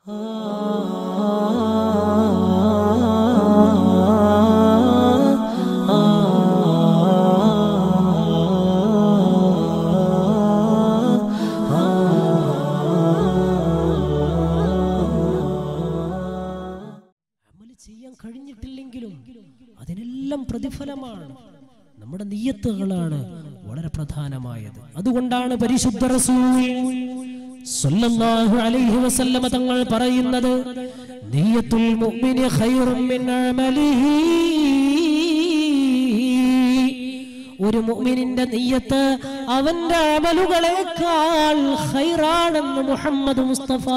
അമല് ചെയ്യാൻ കഴിഞ്ഞിട്ടില്ലെങ്കിലും അതിനെല്ലാം പ്രതിഫലമാണ് നമ്മുടെ നീയത്തുകളാണ് വളരെ പ്രധാനമായത് അതുകൊണ്ടാണ് പരിശുദ്ധ റസൂൽ സ്വല്ലല്ലാഹു അലൈഹി വസല്ലമ തങ്ങൾ പറയുന്നത് നീയത്തുൽ മുഅ്മിനി ഖൈറും മിൻ അമലിഹി ഒരു മുഅ്മിനിന്റെ നീയത്ത് അവന്റെ അമലുകളെക്കാൾ ഖൈറാണെന്ന് മുഹമ്മദ് മുസ്തഫ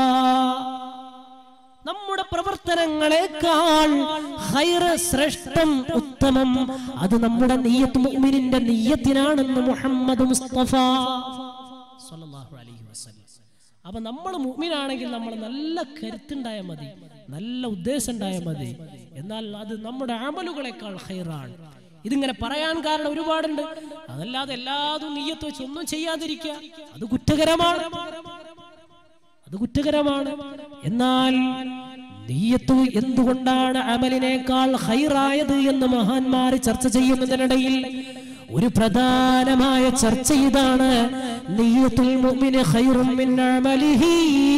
നമ്മുടെ പ്രവർത്തനങ്ങളെക്കാൾ ഖൈറ് ശ്രേഷ്ഠം ഉത്തമം അത് നമ്മുടെ നീയത്ത് മുഅ്മിനിന്റെ നീയത്തിനാണെന്ന് മുഹമ്മദ് മുസ്തഫ സ്വല്ലല്ലാഹു അലൈഹി വസല്ലം അപ്പൊ നമ്മൾ മുഅ്മിനാണെങ്കിൽ നമ്മൾ നല്ല കരുത്തുണ്ടായാൽ മതി നല്ല ഉദ്ദേശം ഉണ്ടായാൽ മതി എന്നാൽ അത് നമ്മുടെ അമലുകളെക്കാൾ ഖൈറാണ് ഇതിങ്ങനെ പറയാൻ കാരണം ഒരുപാടുണ്ട് അതല്ലാതെ എല്ലാതും നീയത്ത് വെച്ച് ഒന്നും ചെയ്യാതിരിക്കുക അത് കുറ്റകരമാണ് അത് കുറ്റകരമാണ് എന്നാൽ നീയത്ത് എന്തുകൊണ്ടാണ് അമലിനേക്കാൾ ഹൈറായത് എന്ന് മഹാന്മാർ ചർച്ച ചെയ്യുന്നതിനിടയിൽ ഒരു പ്രധാനമായ ചർച്ച ഇതാണ് നീയത്തുൽ മുഅ്മിന് ഖൈറും മിൻ അമലിഹി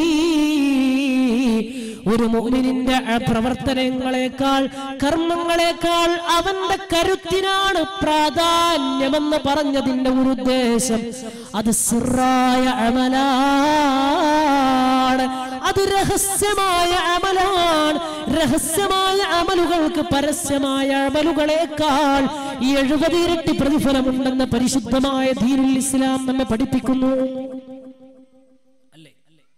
ഒരു മുഅ്മിനിന്റെ ആ പ്രവർത്തനങ്ങളെക്കാൾ കർമ്മങ്ങളെക്കാൾ അവന്റെ കരുത്തിനാണ് പ്രാധാന്യമെന്ന് പറഞ്ഞതിന്റെ ഒരു ഉദ്ദേശം അത് സിറായ അമലാണ് അത് രഹസ്യമായ അമലാണ് രഹസ്യമായ അമലുകൾക്ക് പരസ്യമായ അമലുകളെക്കാൾ എഴുപത് ഇരട്ടി പ്രതിഫലമുണ്ടെന്ന് പരിശുദ്ധമായ ദീനുൽ ഇസ്ലാം നമ്മെ പഠിപ്പിക്കുന്നു അല്ലേ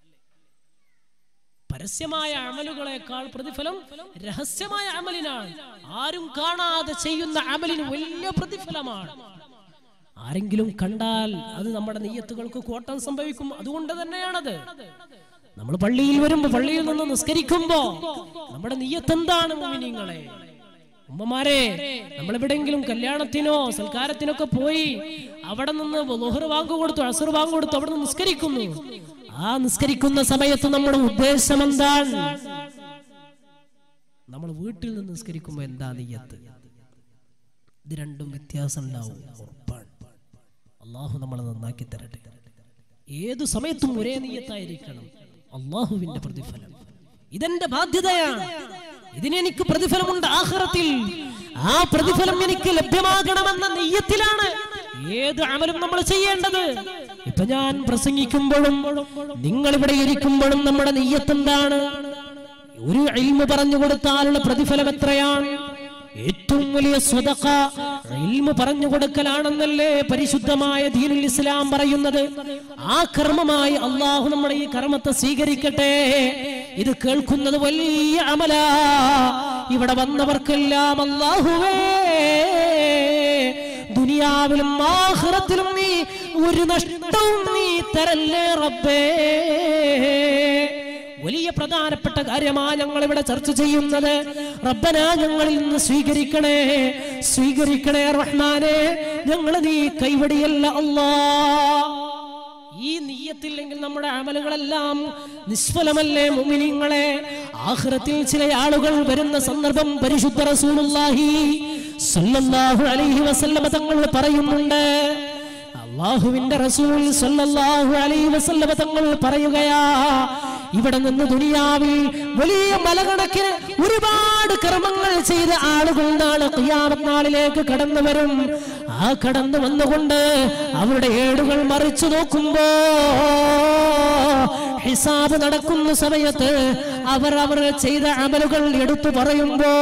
പരസ്യമായ അമലുകളെക്കാൾ പ്രതിഫലം രഹസ്യമായ അമലിനാണ് ആരും കാണാതെ ചെയ്യുന്ന അമലിന് വലിയ പ്രതിഫലമാണ് ആരെങ്കിലും കണ്ടാൽ അത് നമ്മുടെ നെയ്യത്തുകൾക്ക് കോട്ടം സംഭവിക്കും അതുകൊണ്ട് തന്നെയാണത് നമ്മൾ പള്ളിയിൽ വരുമ്പോ പള്ളിയിൽ നിന്ന് നിസ്കരിക്കുമ്പോ നമ്മുടെ നെയ്യത്ത് എന്താണ് മോമിനിങ്ങളെ ഉമ്മമാരെ നമ്മൾ എവിടെയെങ്കിലും കല്യാണത്തിനോ സൽക്കാരത്തിനൊക്കെ പോയി അവിടെ നിന്ന് ലോഹർ വാങ്ങു കൊടുത്തു അസർ വാങ്ങു കൊടുത്തു അവിടെ നിന്ന് നിസ്കരിക്കുന്നു ആ നിസ്കരിക്കുന്ന സമയത്ത് നമ്മുടെ ഉദ്ദേശം എന്താണ് നമ്മൾ വീട്ടിൽ നിന്ന് നിസ്കരിക്കുമ്പോ എന്താ നെയ്യത്ത് ഇത് രണ്ടും വ്യത്യാസം ഉണ്ടാവും ഉറപ്പാണ് അള്ളാഹു നമ്മളെ നന്നാക്കി തരട്ടെ ഏതു സമയത്തും ഒരേ നീയത്തായിരിക്കണം അള്ളാഹുവിന്റെ പ്രതിഫലം ഇതെന്റെ ബാധ്യതയാണ് ഇതിനെനിക്ക് പ്രതിഫലമുണ്ട് ആഹ്റത്തിൽ ആ പ്രതിഫലം എനിക്ക് ലഭ്യമാകണമെന്ന നെയ്യത്തിലാണ് ഏത് അമലും നമ്മൾ ചെയ്യേണ്ടത് ഇപ്പൊ ഞാൻ പ്രസംഗിക്കുമ്പോഴും നിങ്ങൾ ഇവിടെ ഇരിക്കുമ്പോഴും നമ്മുടെ നെയ്യത്ത് എന്താണ് ഒരു ഇൽമ പറഞ്ഞു കൊടുത്താലുള്ള പ്രതിഫലം എത്രയാണ് ഏറ്റവും വലിയ സ്വതക്ക ഇൽമ പറഞ്ഞു കൊടുക്കലാണെന്നല്ലേ പരിശുദ്ധമായ ദീനുൽ ഇസ്ലാം പറയുന്നത് ആ കർമ്മമായി അള്ളാഹു നമ്മുടെ ഈ കർമ്മത്തെ സ്വീകരിക്കട്ടെ ഇത് കേൾക്കുന്നത് വലിയ അമല ഇവിടെ വന്നവർക്കെല്ലാം അള്ളാഹുവേ ദുനിയാവിലും ആഹ്റത്തിലും നീ ഒരു നഷ്ടവും നീ തരല്ലേ റബ്ബേ വലിയ പ്രധാനപ്പെട്ട കാര്യമാണ് ഞങ്ങൾ ഇവിടെ ചർച്ച ചെയ്യുന്നത് റബ്ബന ഞങ്ങളിൽ നിന്ന് സ്വീകരിക്കണേ സ്വീകരിക്കണേ റഹ്മാനെ ഞങ്ങൾ നീ കൈവടിയല്ല അല്ലാ ഈ നീയത്തില്ലെങ്കിൽ നമ്മുടെ അമലുകളെല്ലാം നിഷ്ഫലമല്ലേ മുമിനിങ്ങളെ ആഖിറത്തിൽ ചില ആളുകൾ വരുന്ന സന്ദർഭം പരിശുദ്ധ റസൂലുള്ളാഹി സല്ലല്ലാഹു അലൈഹി വസല്ലമ തങ്ങൾ പറയുന്നുണ്ട് അള്ളാഹുവിന്റെ റസൂൽ സല്ലല്ലാഹു അലൈഹി വസല്ലമ തങ്ങൾ പറയുകയാ ഇവിടെ നിന്ന് ദുനിയാവിൽ വലിയ മലകണക്കിന് ഒരുപാട് കർമ്മങ്ങൾ ചെയ്ത ആളുകൾ നാളെ ഖിയാമത്ത് നാളിലേക്ക് കടന്നു വരും ആ കടന്നു വന്നുകൊണ്ട് അവരുടെ ഏടുകൾ മറിച്ചു നോക്കുമ്പോ ഹിസാബ് നടക്കുന്ന സമയത്ത് അവർ അവർ ചെയ്ത അമലുകൾ എടുത്തു പറയുമ്പോ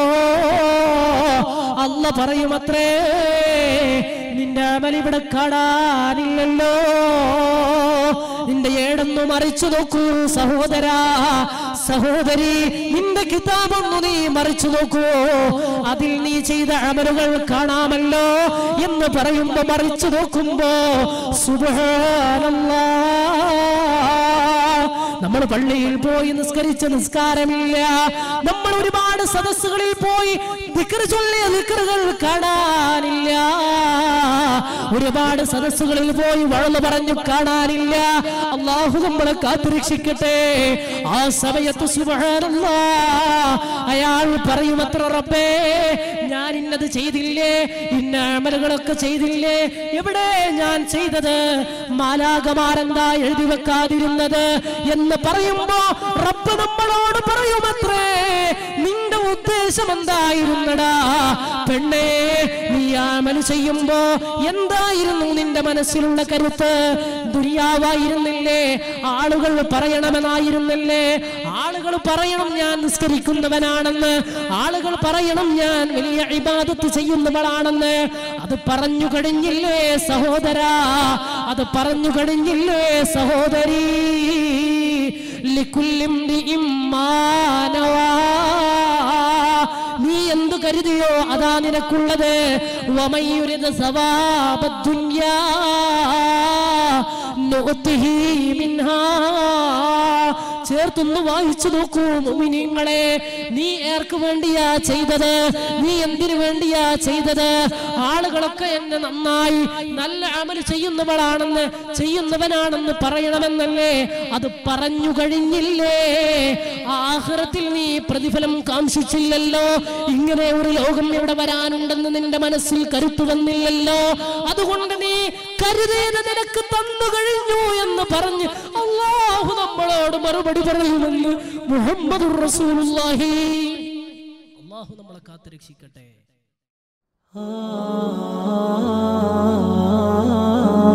അല്ല പറയുമത്രേ നിന്റെ അമൽ ഇവിടെ കാണാനില്ലല്ലോ നിന്റെ ഏടൊന്നു മറിച്ചു നോക്കൂ സഹോദരാ സഹോദരി നിന്റെ കിതാബൊന്നു നീ മറിച്ചു നോക്കൂ അതിൽ നീ ചെയ്ത അമലുകൾ കാണാമല്ലോ എന്ന് പറയുമ്പോ മറിച്ചു നോക്കുമ്പോ സുബഹാനല്ലാ നമ്മൾ പള്ളിയിൽ പോയി നിസ്കരിച്ച നിസ്കാരമില്ല നമ്മൾ ഒരുപാട് സദസ്സുകളിൽ പോയി ദിക്ർ ചൊല്ലിയ ദിക്റുകൾ കാണാനില്ല ഒരുപാട് സദസ്സുകളിൽ പോയി വഴന്ന് പറഞ്ഞു കാണാനില്ല അള്ളാഹു നമ്മളെ കാത്തുരക്ഷിക്കട്ടെ ആ സമയത്ത് സുബ്ഹാനല്ലാ അയാൾ പറയുമത്ര റബ്ബേ ഞാൻ ഇന്നത് ചെയ്തില്ലേ ഇന്ന അമലുകളൊക്കെ ചെയ്തില്ലേ എവിടെ ഞാൻ ചെയ്തത് മാലാകമാരെന്താ എഴുതി വെക്കാതിരുന്നത് എന്ന് പറയുമ്പോ റബ്ബ് നമ്മളോട് പറയുമത്രേ നിന്റെ ഉദ്ദേശം എന്തായിരുന്നടാ പെണ്ണേ നീ അമല് ചെയ്യുമ്പോ എന്തായിരുന്നു നിന്റെ മനസ്സിലുള്ള കരുത്ത് ദുര്യാവായിരുന്നില്ലേ ആളുകൾ പറയണമെന്നായിരുന്നില്ലേ ആളുകൾ പറയണം ഞാൻ നിസ്കരിക്കുന്നവനാണെന്ന് ആളുകൾ പറയണം ഞാൻ വലിയ ഇബാദത്ത് ചെയ്യുന്നവളാണെന്ന് അത് പറഞ്ഞു കഴിഞ്ഞില്ലേ സഹോദരാ അത് പറഞ്ഞു കഴിഞ്ഞില്ലേ സഹോദരി ലിക്കുല്ലിം നീ എന്തു കരുതിയോ അതാ നിനക്കുള്ളത് വമയുരിത സവാബദ്ദുന്യാ നുഅ്തിഹി മിൻഹാ ചേർത്തൊന്ന് വായിച്ചു നോക്കൂ മുഅ്മിനീങ്ങളെ നീ ആർക്ക് വേണ്ടിയാ ചെയ്തത് നീ എന്തിനു വേണ്ടിയാ ചെയ്തത് ആളുകളൊക്കെ എന്നെ നന്നായി നല്ല അമൽ ചെയ്യുന്നവളാണെന്ന് ചെയ്യുന്നവനാണെന്ന് പറയണമെന്നല്ലേ അത് പറഞ്ഞു കഴിഞ്ഞില്ലേ ആഹ്റത്തിൽ നീ പ്രതിഫലം കാംക്ഷിച്ചില്ലല്ലോ ഇങ്ങനെ ഒരു ലോകം ഇവിടെ വരാനുണ്ടെന്ന് നിന്റെ മനസ്സിൽ കരുത്തു വന്നില്ലല്ലോ അതുകൊണ്ട് നീ കരുതേത് നിനക്ക് തന്നു കഴിഞ്ഞു എന്ന് പറഞ്ഞ് അള്ളാഹു നമ്മളോട് മറുപടി പറയുമെന്ന് മുഹമ്മദ് റസൂലുള്ളാഹി അള്ളാഹു നമ്മളെ കാത്തുരക്ഷിക്കട്ടെ ആ